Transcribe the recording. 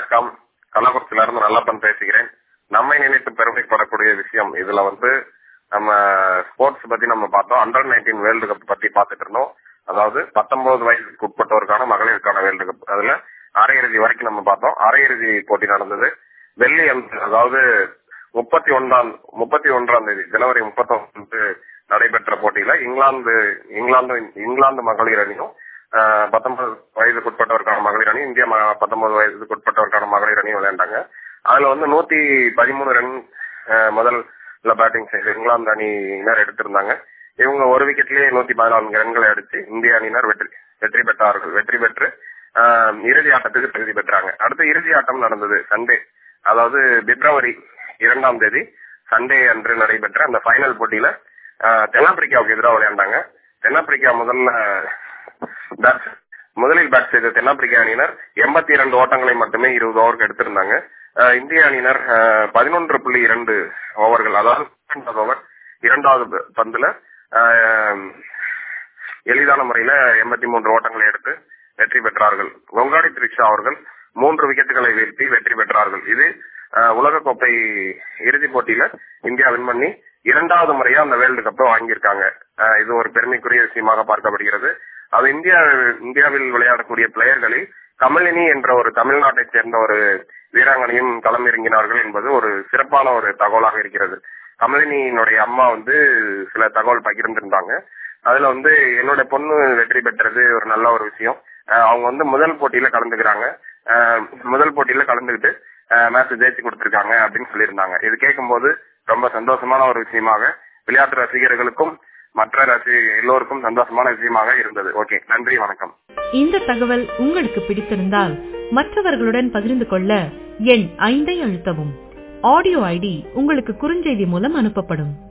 வணக்கம் கள்ளக்குறிச்சியில இருந்து நல்லப்பன் பேசுகிறேன் நம்மை நினைத்து பெருமைப்படக்கூடிய விஷயம் இதுல வந்து நம்ம ஸ்போர்ட்ஸ் பத்தி நம்ம பார்த்தோம் அண்டர் நைன்டீன் வேர்ல்டு கப் பத்தி பார்த்துட்டு இருந்தோம் அதாவது பத்தொன்பது வயசுக்கு உட்பட்டோருக்கான மகளிருக்கான வேர்ல்டு கப் அதுல அரையிறுதி வரைக்கும் நம்ம பார்த்தோம் அரையிறுதி போட்டி நடந்தது வெள்ளி அன்று அதாவது முப்பத்தி ஒன்றாம் முப்பத்தி ஒன்றாம் தேதி ஜனவரி முப்பத்தி நடைபெற்ற போட்டியில இங்கிலாந்து இங்கிலாந்து இங்கிலாந்து மகளிர் அணியும் ஆஹ், பத்தொன்பது வயதுக்கு உட்பட்டவருக்கான மகளிர் அணி இந்தியா ம- பத்தொன்பது வயதுக்கு உட்பட்டவருக்கான மகளிர் அணியும் விளையாண்டாங்க அதுல வந்து நூத்தி பதிமூணு ரன் ஆஹ், முதல்ல பேட்டிங் செய்த இங்கிலாந்து அணியினர் எடுத்திருந்தாங்க இவங்க ஒரு விக்கெட்லயே நூத்தி பதினான்கு ரன்களை அடிச்சு இந்திய அணியினர் வெற்றி வெற்றி பெற்றார்கள் வெற்றி பெற்று ஆஹ், இறுதி ஆட்டத்துக்கு தகுதி பெற்றாங்க அடுத்து இறுதி ஆட்டம் நடந்தது சண்டே அதாவது பிப்ரவரி இரண்டாம் தேதி சண்டே அன்று நடைபெற்ற அந்த ஃபைனல் போட்டியில ஆஹ், தென்னாப்பிரிக்காவுக்கு எதிராக விளையாண்டாங்க தென்னாப்பிரிக்கா முதல்ல bat- முதலில் பேட் செய்த தென்னாப்பிரிக்க அணியினர் எண்பத்தி இரண்டு ஓட்டங்களை மட்டுமே இருபது ஓவருக்கு எடுத்திருந்தாங்க ஆஹ், இந்திய அணியினர் பதினொன்று புள்ளி இரண்டு ஓவர்கள் அதாவது இரண்டாவது ஓவர் இரண்டாவது ப- பந்துல ஆஹ், எளிதான முறையில எண்பத்தி மூன்று ஓட்டங்களை எடுத்து வெற்றி பெற்றார்கள் கொங்காடி திரிஷா அவர்கள் மூன்று விக்கெட்டுகளை வீழ்த்தி வெற்றி பெற்றார்கள் இது அஹ், உலகக்கோப்பை இறுதிப் போட்டியில இந்தியா வின் பண்ணி இரண்டாவது முறையா அந்த வேர்ல்டு கப்பை வாங்கியிருக்காங்க அஹ், இது ஒரு பெருமைக்குரிய விஷயமாக பார்க்கப்படுகிறது அது இந்தியா இந்தியாவில் விளையாடக்கூடிய பிளேயர்களில் கமலினி என்ற ஒரு தமிழ்நாட்டைச் சேர்ந்த ஒரு வீராங்கனையும் களமிறங்கினார்கள் என்பது ஒரு சிறப்பான ஒரு தகவலாக இருக்கிறது கமலினியினுடைய அம்மா வந்து சில தகவல் பகிர்ந்திருந்தாங்க அதுல வந்து என்னோட பொண்ணு வெற்றி பெற்றது ஒரு நல்ல ஒரு விஷயம் அஹ் அவங்க வந்து முதல் போட்டியில கலந்துக்கிறாங்க அஹ் முதல் போட்டியில கலந்துக்கிட்டு மேட்ச் ஜெயிச்சு கொடுத்திருக்காங்க அப்படின்னு சொல்லியிருந்தாங்க இது கேட்கும்போது ரொம்ப சந்தோஷமான ஒரு விஷயமாக விளையாட்டு ரசிகர்களுக்கும் மற்ற ரசி எல்லோருக்கும் சந்தோஷமான விஷயமாக இருந்தது ஓகே நன்றி வணக்கம் இந்த தகவல் உங்களுக்கு பிடித்திருந்தால் மற்றவர்களுடன் பகிர்ந்து கொள்ள எண் ஐந்தை அழுத்தவும் ஆடியோ ஐடி உங்களுக்கு குறுஞ்செய்தி மூலம் அனுப்பப்படும்